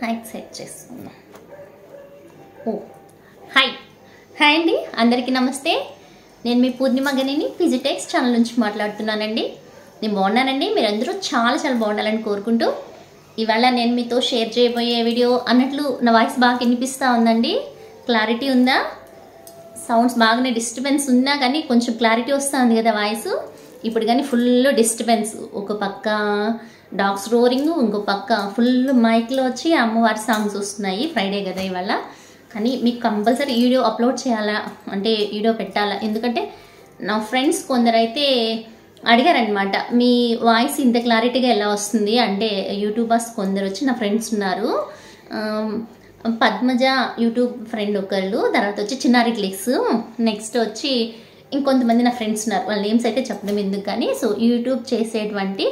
Mic set చేసుకుందాం ఓ hi hi అండి అందరికీ నమస్తే నేను మీ పూర్ణిమ గనిని ఫిజిటెక్స్ ఛానల్ నుంచి మాట్లాడుతున్నానండి నేను బాగున్నానండి మీరందరూ చాలా చాలా బాగుండాలని కోరుకుంటూ ఇవాళ నేను మీతో షేర్ చేయబోయే వీడియో అన్నట్లు నా వాయిస్ బాగా వినిపిస్తూ ఉందండి క్లారిటీ ఉందా సౌండ్స్ బాగానే డిస్టర్బెన్స్ ఉన్నా కానీ కొంచెం క్లారిటీ వస్తుంది కదా వాయిస్ ఇప్పుడు కానీ ఫుల్ డిస్టర్బెన్స్ ఒక పక్క డాగ్స్ రోరింగ్ ఇంకో పక్క ఫుల్ మైక్లో వచ్చి అమ్మవారి సాంగ్స్ వస్తున్నాయి ఫ్రైడే కదా ఇవాళ కానీ మీకు కంపల్సరీ వీడియో అప్లోడ్ చేయాలా అంటే వీడియో పెట్టాలా ఎందుకంటే నా ఫ్రెండ్స్ కొందరైతే అడిగారనమాట మీ వాయిస్ ఇంత క్లారిటీగా ఎలా వస్తుంది అంటే యూట్యూబర్స్ కొందరు వచ్చి నా ఫ్రెండ్స్ ఉన్నారు ఆమ్, పద్మజ యూట్యూబ్ ఫ్రెండ్ ఒకళ్ళు తర్వాత వచ్చి చిన్నారి క్లిక్స్ నెక్స్ట్ వచ్చి ఇంకొంతమంది నా ఫ్రెండ్స్ ఉన్నారు వాళ్ళ నేమ్స్ అయితే చెప్పడం ఎందుకు కానీ సో యూట్యూబ్ చేసేటువంటి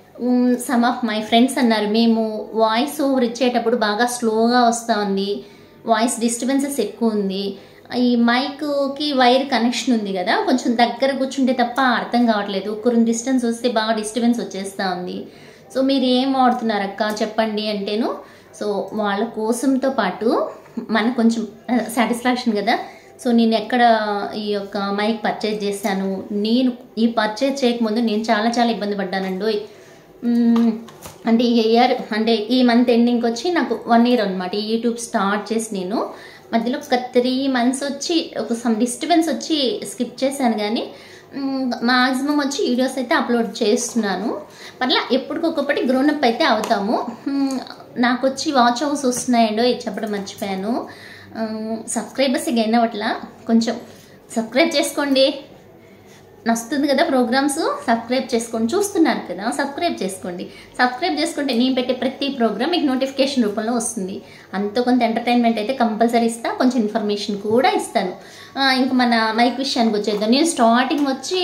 సమ్ ఆఫ్ మై ఫ్రెండ్స్ అన్నారు మేము వాయిస్ ఓవర్ ఇచ్చేటప్పుడు బాగా స్లోగా వస్తూ ఉంది వాయిస్ డిస్టర్బెన్సెస్ ఎక్కువ ఉంది ఈ మైక్కి వైర్ కనెక్షన్ ఉంది కదా కొంచెం దగ్గర కూర్చుంటే తప్ప అర్థం కావట్లేదు ఒక డిస్టెన్స్ వస్తే బాగా డిస్టర్బెన్స్ వచ్చేస్తూ ఉంది సో మీరు ఏం వాడుతున్నారు అక్క చెప్పండి అంటేను సో వాళ్ళ కోసంతో పాటు మనకు కొంచెం సాటిస్ఫాక్షన్ కదా సో నేను ఎక్కడ ఈ యొక్క మైక్ పర్చేజ్ చేశాను నేను ఈ పర్చేజ్ చేయకముందు నేను చాలా చాలా ఇబ్బంది పడ్డానండి మ్మ్. అంటే ఈ ఇయర్ అంటే ఈ మంత్ ఎండింగ్కి వచ్చి నాకు వన్ ఇయర్ అనమాట ఈ యూట్యూబ్ స్టార్ట్ చేసి నేను మధ్యలో ఒక త్రీ మంత్స్ వచ్చి ఒక సమ్ డిస్టర్బెన్స్ వచ్చి స్కిప్ చేశాను కానీ మాక్సిమం వచ్చి వీడియోస్ అయితే అప్లోడ్ చేస్తున్నాను మళ్ళీ ఎప్పటికొకప్పటి గ్రోనప్ అయితే అవుతాము మ్మ్. నాకు వచ్చి వాచ్ హౌస్ వస్తున్నాయండో ఇది చెప్పడం మర్చిపోయాను సబ్స్క్రైబర్స్ గైన్ అవ్వట్లా కొంచెం సబ్స్క్రైబ్ చేసుకోండి నస్తుంది కదా ప్రోగ్రామ్స్ సబ్స్క్రైబ్ చేసుకోండి చూస్తున్నారు కదా సబ్స్క్రైబ్ చేసుకోండి సబ్స్క్రైబ్ చేసుకుంటే నేను పెట్టే ప్రతి ప్రోగ్రామ్ మీకు నోటిఫికేషన్ రూపంలో వస్తుంది అంత కొంత ఎంటర్టైన్మెంట్ అయితే కంపల్సరీ ఇస్తా కొంచెం ఇన్ఫర్మేషన్ కూడా ఇస్తాను ఆ, ఇంకా మన మైక్ విషయానికి వచ్చేద్దాం నేను స్టార్టింగ్ వచ్చి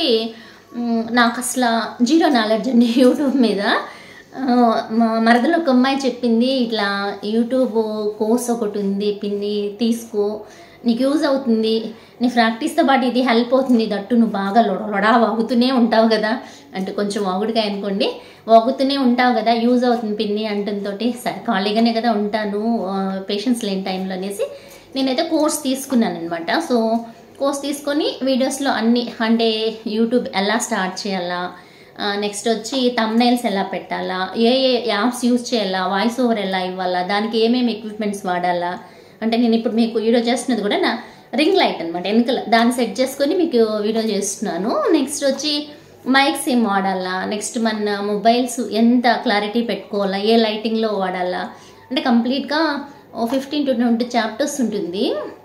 మ్, నాకు అసలు జీరో నాలెడ్జ్ అండి యూట్యూబ్ మీద ఆ, మా మరదలో ఒక అమ్మాయి చెప్పింది ఇట్లా యూట్యూబ్ కోర్స్ ఒకటి ఉంది పిన్ని తీసుకో నీకు యూజ్ అవుతుంది నీ ప్రాక్టీస్తో పాటు ఇది హెల్ప్ అవుతుంది దట్టు నువ్వు బాగా లొడ లొడా వాగుతూనే ఉంటావు కదా అంటే కొంచెం వాగుడుగా అనుకోండి వాగుతూనే ఉంటావు కదా యూజ్ అవుతుంది పిన్ని అంటంతో సరే ఖాళీగానే కదా ఉంటాను పేషెన్స్ లేని టైంలో అనేసి నేనైతే కోర్స్ తీసుకున్నాను అనమాట సో కోర్స్ తీసుకొని వీడియోస్లో అన్ని అంటే యూట్యూబ్ ఎలా స్టార్ట్ చేయాలా నెక్స్ట్ వచ్చి తమ్నైల్స్ ఎలా పెట్టాలా ఏ ఏ యాప్స్ యూజ్ చేయాలా వాయిస్ ఓవర్ ఎలా ఇవ్వాలా దానికి ఏమేమి ఎక్విప్మెంట్స్ వాడాలా అంటే నేను ఇప్పుడు మీకు వీడియో చేస్తున్నది కూడా నా రింగ్ లైట్ అనమాట వెనకల దాన్ని సెట్ చేసుకొని మీకు వీడియో చేస్తున్నాను నెక్స్ట్ వచ్చి మైక్స్ ఏం వాడాలా నెక్స్ట్ మన మొబైల్స్ ఎంత క్లారిటీ పెట్టుకోవాలా ఏ లైటింగ్లో వాడాలా అంటే కంప్లీట్గా ఫిఫ్టీన్ టు ట్వంటీ చాప్టర్స్ ఉంటుంది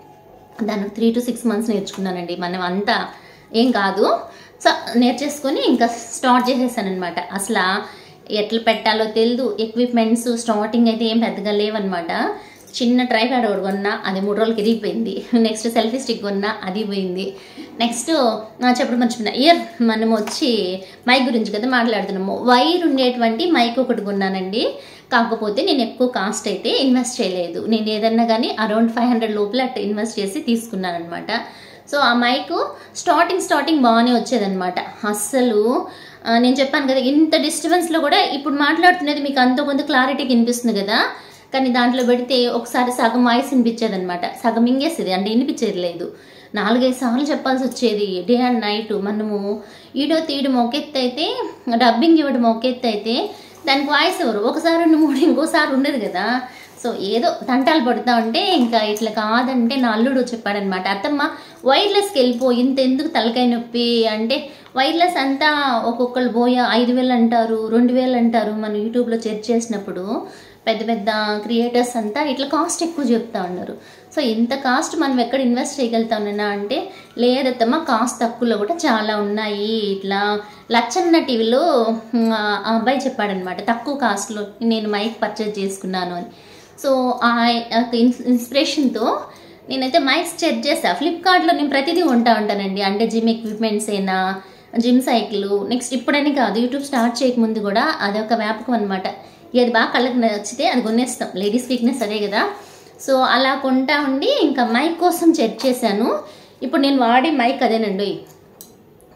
దాన్ని త్రీ టు సిక్స్ మంత్స్ నేర్చుకున్నానండి మనం అంతా ఏం కాదు సో నేర్చేసుకొని ఇంకా స్టార్ట్ చేసేసాను అనమాట అసలు ఎట్లా పెట్టాలో తెలియదు ఎక్విప్మెంట్స్ స్టార్టింగ్ అయితే ఏం పెద్దగా లేవన్నమాట చిన్న ట్రైప్యాడ్ ఒకటి కొన్నా అది మూడు రోజులకి ఇరిగిపోయింది నెక్స్ట్ సెల్ఫీ స్టిక్ కొన్నా అది పోయింది నెక్స్ట్ చెప్పడం మర్చిపోయినా ఇయర్ మనం వచ్చి మైక్ గురించి కదా మాట్లాడుతున్నాము వైర్ ఉండేటువంటి మైక్ ఒకటి కొన్నానండి కాకపోతే నేను ఎక్కువ కాస్ట్ అయితే ఇన్వెస్ట్ చేయలేదు నేను ఏదన్నా కానీ అరౌండ్ ఫైవ్ హండ్రెడ్ లోపల అట్లా ఇన్వెస్ట్ చేసి తీసుకున్నాను అనమాట సో ఆ మైక్ స్టార్టింగ్ స్టార్టింగ్ బాగానే వచ్చేదన్నమాట అస్సలు ఆ, నేను చెప్పాను కదా ఇంత డిస్టర్బెన్స్లో కూడా ఇప్పుడు మాట్లాడుతున్నది మీకు అంత కొంత క్లారిటీకి వినిపిస్తుంది కదా కానీ దాంట్లో పెడితే ఒకసారి సగం వాయిస్ వినిపించేది అనమాట సగం ఇంగేసేది అంటే వినిపించేది లేదు నాలుగైదు సార్లు చెప్పాల్సి వచ్చేది డే అండ్ నైట్ మనము వీడియో తీయడం ఒక ఎత్తు అయితే డబ్బింగ్ ఇవ్వడం ఒక ఎత్తు అయితే దానికి వాయిస్ ఎవరు ఒకసారి రెండు మూడు ఇంకోసారి ఉండదు కదా సో ఏదో తంటాలు పడుతూ ఉంటే ఇంకా ఇట్లా కాదంటే నా అల్లుడు చెప్పాడనమాట అత్తమ్మ వైర్లెస్కి వెళ్ళిపో ఇంత ఎందుకు తలకాయ నొప్పి అంటే వైర్లెస్ అంతా ఒక్కొక్కరు పోయా ఐదు వేలు అంటారు రెండు వేలు అంటారు మనం యూట్యూబ్లో చెక్ చేసినప్పుడు పెద్ద పెద్ద క్రియేటర్స్ అంతా ఇట్లా కాస్ట్ ఎక్కువ చెప్తా ఉన్నారు సో ఇంత కాస్ట్ మనం ఎక్కడ ఇన్వెస్ట్ చేయగలుగుతామన్నా అంటే లేదత్తమ్మ కాస్ట్ తక్కువలో కూడా చాలా ఉన్నాయి ఇట్లా లచ్చన్న టీవీలో ఉమ్, ఆ అబ్బాయి చెప్పాడనమాట తక్కువ కాస్ట్లో నేను మైక్ పర్చేజ్ చేసుకున్నాను అని సో ఆ యొక్క ఇన్స్ ఇన్స్పిరేషన్తో నేనైతే మైక్స్ చెక్ చేసా ఫ్లిప్కార్ట్లో నేను ప్రతిదీ కొంటా ఉంటానండి అంటే జిమ్ ఎక్విప్మెంట్స్ అయినా జిమ్ సైకిల్ నెక్స్ట్ ఇప్పుడని కాదు యూట్యూబ్ స్టార్ట్ చేయకముందు కూడా అదొక వ్యాపకం అనమాట ఏది బాగా కళ్ళకి నచ్చితే అది కొనేస్తాం లేడీస్ వీక్నెస్ అదే కదా సో అలా కొంటా ఉండి ఇంకా మైక్ కోసం చెక్ చేశాను ఇప్పుడు నేను వాడే మైక్ అదేనండి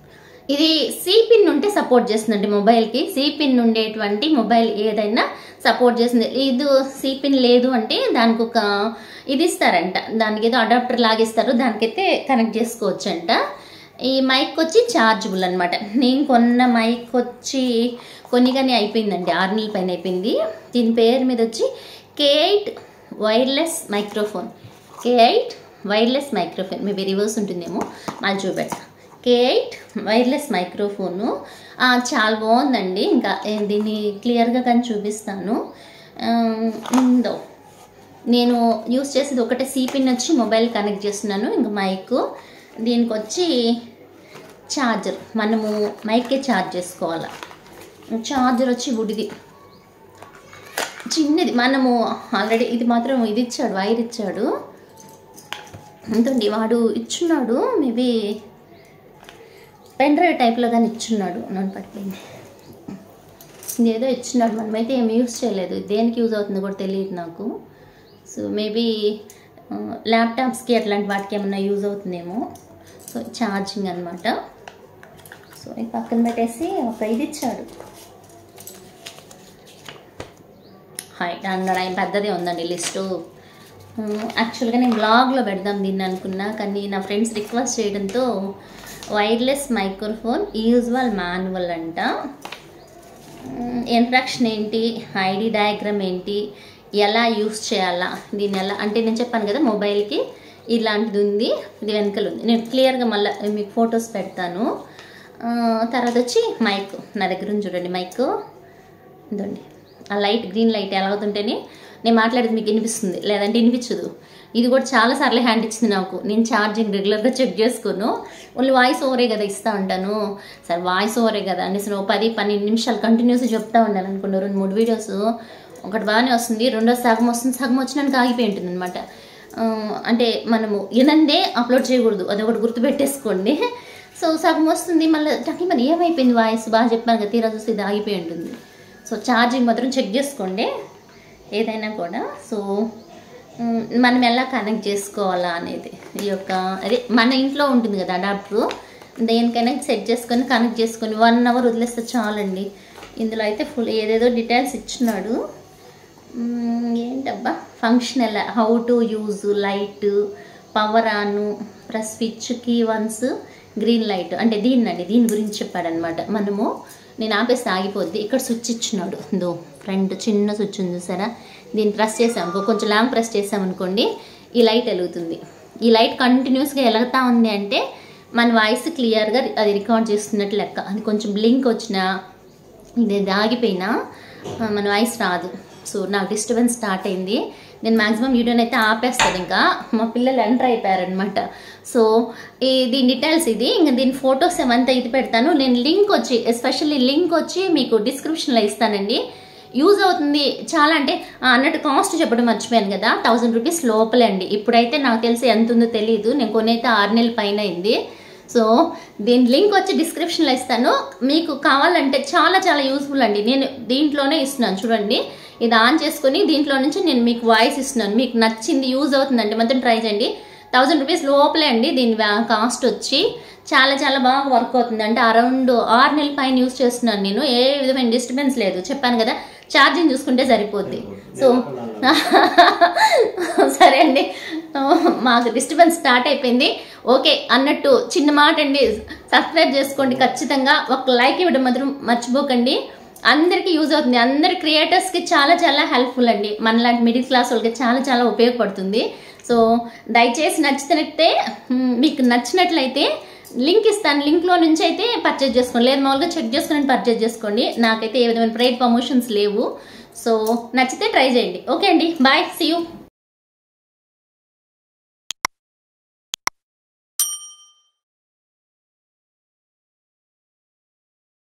ఇది సి పిన్ ఉంటే సపోర్ట్ చేస్తుందండి మొబైల్కి సి పిన్ ఉండేటువంటి మొబైల్ ఏదైనా సపోర్ట్ చేస్తుంది ఇది సి పిన్ లేదు అంటే దానికి ఒక ఇది ఇస్తారంట దానికి ఏదో అడాప్టర్ లాగిస్తారు దానికైతే కనెక్ట్ చేసుకోవచ్చంట ఈ మైక్ వచ్చి ఛార్జబుల్ అనమాట నేను కొన్న మైక్ వచ్చి కొన్ని కానీ అయిపోయిందండి ఆరు నెలల పైన అయిపోయింది దీని పేరు మీద వచ్చి K eight wireless microphone K eight wireless microphone maybe reverse ఉంటుందేమో మళ్ళీ చూపెడతా కే ఎయిట్ వైర్లెస్ మైక్రోఫోను ఆ, చాలా బాగుందండి ఇంకా ఏ, దీన్ని క్లియర్గా కానీ చూపిస్తాను ఆ, ఉందో నేను యూస్ చేసేది ఒకటే సిపిన్ వచ్చి మొబైల్ కనెక్ట్ చేస్తున్నాను ఇంకా మైక్ దీనికి వచ్చి ఛార్జర్ మనము మైకే ఛార్జ్ చేసుకోవాలి ఛార్జర్ వచ్చి వుడిది చిన్నది మనము ఆల్రెడీ ఇది మాత్రం ఇది ఇచ్చాడు వైర్ ఇచ్చాడు ఎంతండి వాడు ఇచ్చున్నాడు మేబీ పెన్ డ్రైవ్ టైప్లో కానీ ఇచ్చున్నాడు నన్ను పట్టింది ఏదో ఇచ్చున్నాడు మనమైతే ఏం యూస్ చేయలేదు దేనికి యూజ్ అవుతుందో కూడా తెలియదు నాకు సో మేబీ ల్యాప్టాప్స్కి అట్లాంటి వాటికి ఏమన్నా యూజ్ అవుతుందేమో సో ఛార్జింగ్ అనమాట సో ఇది పక్కన పెట్టేసి ఒక ఇది ఇచ్చాడు హాయ్ హండ్రెడ్ ఆయన పెద్దదే ఉందండి లిస్టు యాక్చువల్గా నేను బ్లాగ్లో పెడదాం దీన్ని అనుకున్నా కానీ నా ఫ్రెండ్స్ రిక్వెస్ట్ చేయడంతో వైర్లెస్ మైక్రోఫోన్ యూజువల్ మాన్యువల్ అంట ఇన్స్ట్రక్షన్ ఏంటి ఐడి డయాగ్రామ్ ఏంటి ఎలా యూస్ చేయాలా దీన్ని ఎలా అంటే నేను చెప్పాను కదా మొబైల్కి ఇలాంటిది ఉంది ఇది వెనకలు ఉంది నేను క్లియర్గా మళ్ళీ మీకు ఫొటోస్ పెడతాను ఆ, తర్వాత వచ్చి మైక్ నా దగ్గర ఉంది చూడండి మైక్ ఇదండి ఆ లైట్ గ్రీన్ లైట్ ఎలా అవుతుంటేనే నేను మాట్లాడేది మీకు వినిపిస్తుంది లేదంటే వినిపించదు ఇది కూడా చాలా సార్లు హ్యాండ్ ఇచ్చింది నాకు నేను ఛార్జింగ్ రెగ్యులర్గా చెక్ చేసుకోను ఓన్లీ వాయిస్ ఓవరే కదా ఇస్తూ ఉంటాను సరే వాయిస్ ఓవరే కదా అనేసి నువ్వు పది పన్నెండు నిమిషాలు కంటిన్యూస్గా చెప్తా ఉండాలి అనుకున్నా రెండు మూడు వీడియోస్ ఒకటి బాగానే వస్తుంది రెండో సగం వస్తుంది సగం వచ్చినాక ఆగిపోయి ఉంటుంది అనమాట అంటే మనము వినందే అప్లోడ్ చేయకూడదు అది ఒకటి గుర్తుపెట్టేసుకోండి సో సగం వస్తుంది మళ్ళీ టకి మరి ఏమైపోయింది వాయిస్ బాగా చెప్పాను కదా తీరా చూస్తే ఇది ఆగిపోయి ఉంటుంది సో ఛార్జింగ్ మాత్రం చెక్ చేసుకోండి ఏదైనా కూడా సో మ్, మనం ఎలా కనెక్ట్ చేసుకోవాలా అనేది ఈ యొక్క అదే మన ఇంట్లో ఉంటుంది కదా అడాప్టర్ దేనికైనా సెట్ చేసుకొని కనెక్ట్ చేసుకొని వన్ అవర్ వదిలేస్తే చాలండి ఇందులో అయితే ఫుల్ ఏదేదో డీటెయిల్స్ ఇచ్చినాడు మ్, ఏంటబ్బా ఫంక్షన్ ఎలా how to use light power on plus switch key once green light అంటే దీన్నండి దీని గురించి చెప్పాడనమాట మనము నేను ఆపేస్తే ఆగిపోద్ది ఇక్కడ స్విచ్ ఇచ్చినాడు దో ఫ్రంట్ చిన్న స్విచ్ ఉంది చూసారా దీన్ని ప్రెస్ చేసామనుకో కొంచెం లాంగ్ ప్రెస్ చేసామనుకోండి ఈ లైట్ వెలుగుతుంది ఈ లైట్ కంటిన్యూస్గా వెలుగుతా ఉంది అంటే మన వాయిస్ క్లియర్గా అది రికార్డ్ చేస్తున్నట్టు లెక్క అది కొంచెం బ్లింక్ వచ్చినా ఇది ఇది ఆగిపోయినా ఆ, మన వాయిస్ రాదు సో నాకు డిస్టర్బెన్స్ స్టార్ట్ అయింది నేను మాక్సిమం వీడియోని అయితే ఆపేస్తాను ఇంకా మా పిల్లలు ఎంటర్ అయిపోయారనమాట సో ఈ దీని డీటెయిల్స్ ఇది ఇంకా దీని ఫొటోస్ ఏమంతా ఇది పెడతాను నేను లింక్ వచ్చి ఎస్పెషల్లీ లింక్ వచ్చి మీకు డిస్క్రిప్షన్లో ఇస్తానండి యూజ్ అవుతుంది చాలా అంటే ఆ, అన్నట్టు కాస్ట్ చెప్పడం మర్చిపోయాను కదా థౌజండ్ రూపీస్ లోపలే అండి ఇప్పుడైతే నాకు తెలిసి ఎంత ఉందో తెలియదు నేను కొనైతే ఆరు నెలల పైన అయింది సో దీని లింక్ వచ్చి డిస్క్రిప్షన్లో ఇస్తాను మీకు కావాలంటే చాలా చాలా యూస్ఫుల్ అండి నేను దీంట్లోనే ఇస్తున్నాను చూడండి ఇది ఆన్ చేసుకొని దీంట్లో నుంచి నేను మీకు వాయిస్ ఇస్తున్నాను మీకు నచ్చింది యూజ్ అవుతుందండి మొత్తం ట్రై చేయండి థౌజండ్ రూపీస్ లోపలే అండి దీని కాస్ట్ వచ్చి చాలా చాలా బాగా వర్క్ అవుతుంది అంటే అరౌండ్ ఆరు నెలల పైన యూస్ చేస్తున్నాను నేను ఏ విధమైన డిస్టర్బెన్స్ లేదు చెప్పాను కదా ఛార్జింగ్ చూసుకుంటే సరిపోద్ది సో సరే అండి మాకు డిస్టర్బెన్స్ స్టార్ట్ అయిపోయింది ఓకే అన్నట్టు చిన్న మాట అండి సబ్స్క్రైబ్ చేసుకోండి ఖచ్చితంగా ఒక లైక్ ఇవ్వడం మాత్రం మర్చిపోకండి అందరికీ యూజ్ అవుతుంది అందరి క్రియేటర్స్కి చాలా చాలా హెల్ప్ఫుల్ అండి మనలాంటి మిడిల్ క్లాస్ వాళ్ళకి చాలా చాలా ఉపయోగపడుతుంది సో దయచేసి నచ్చినట్టే మ్, మీకు నచ్చినట్లయితే లింక్ ఇస్తాను లింక్లో నుంచి అయితే పర్చేజ్ చేసుకోండి లేదు మామూలుగా చెక్ చేసుకుని పర్చేజ్ చేసుకోండి నాకైతే ఏ విధమైన ప్రైడ్ ప్రమోషన్స్ లేవు సో నచ్చితే ట్రై చేయండి ఓకే అండి బాయ్ సీ యూ